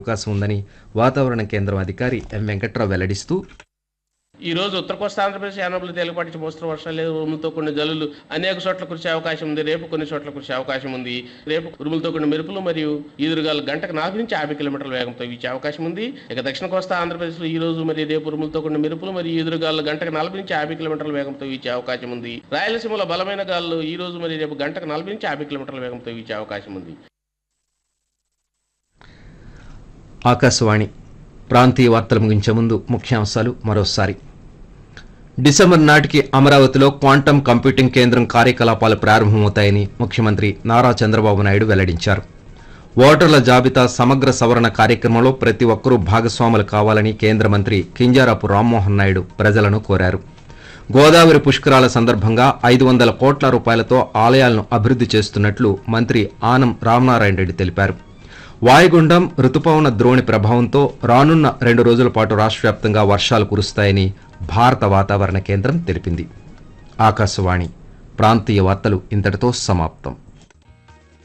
అవకాశం ఉందని వాతావరణ కేంద్రం అధికారి ఎం వెంకట్రావు వెల్లడిస్తూ ఈ రోజు ఉత్తర కోస్తా ఆంధ్రప్రదేశ్ యానబులు తేలిపాటి మోస్తరు వర్షాలు లేదు ఉరుములతో కొన్ని జల్లులు అనేక చోట్ల కురిసే అవకాశం ఉంది రేపు కొన్ని చోట్ల కురిసే అవకాశం ఉంది రేపు ఉరుములతో కొన్ని మెరుపులు మరియు ఈదురుగాలు గంటకు నలభై నుంచి యాభై కిలోమీటర్ల వేగంతో వీచే అవకాశం ఉంది ఇక దక్షిణ కోస్తా ఆంధ్రప్రదేశ్లో ఈ రోజు మరియు రేపు ఉరుములతో కొన్ని మెరుపులు మరియు ఈదురుగాలు గంటకు నలభై నుంచి యాభై కిలోమీటర్ల వేగంతో వీచే అవకాశం ఉంది రాయలసీమలో బలమైన గాలులు ఈ రోజు మరియు రేపు గంటకు నలభై నుంచి యాభై కిలోమీటర్ల వేగంతో వీచే అవకాశం ఉంది ఆకాశవాణి ప్రాంతీయ వార్తలు ముగించే ముందు ముఖ్యాంశాలు మరోసారి డిసెంబర్ నాటికి అమరావతిలో క్వాంటం కంప్యూటింగ్ కేంద్రం కార్యకలాపాలు ప్రారంభమవుతాయని ముఖ్యమంత్రి నారా చంద్రబాబు నాయుడు వెల్లడించారు ఓటర్ల జాబితా సమగ్ర సవరణ కార్యక్రమంలో ప్రతి ఒక్కరూ భాగస్వాములు కావాలని కేంద్ర మంత్రి కింజారాపు రామ్మోహన్ నాయుడు ప్రజలను కోరారు గోదావరి పుష్కరాల సందర్భంగా ఐదు వందల కోట్ల రూపాయలతో ఆలయాలను అభివృద్ధి చేస్తున్నట్లు మంత్రి ఆనం రామనారాయణ రెడ్డి తెలిపారు వాయుగుండం రుతుపవన ద్రోణి ప్రభావంతో రానున్న రెండు రోజుల పాటు రాష్ట్ర వ్యాప్తంగా వర్షాలు కురుస్తాయని భారత వాతావరణ కేంద్రం తెలిపింది ఆకాశవాణి ప్రాంతీయ వార్తలు ఇంతటితో సమాప్తం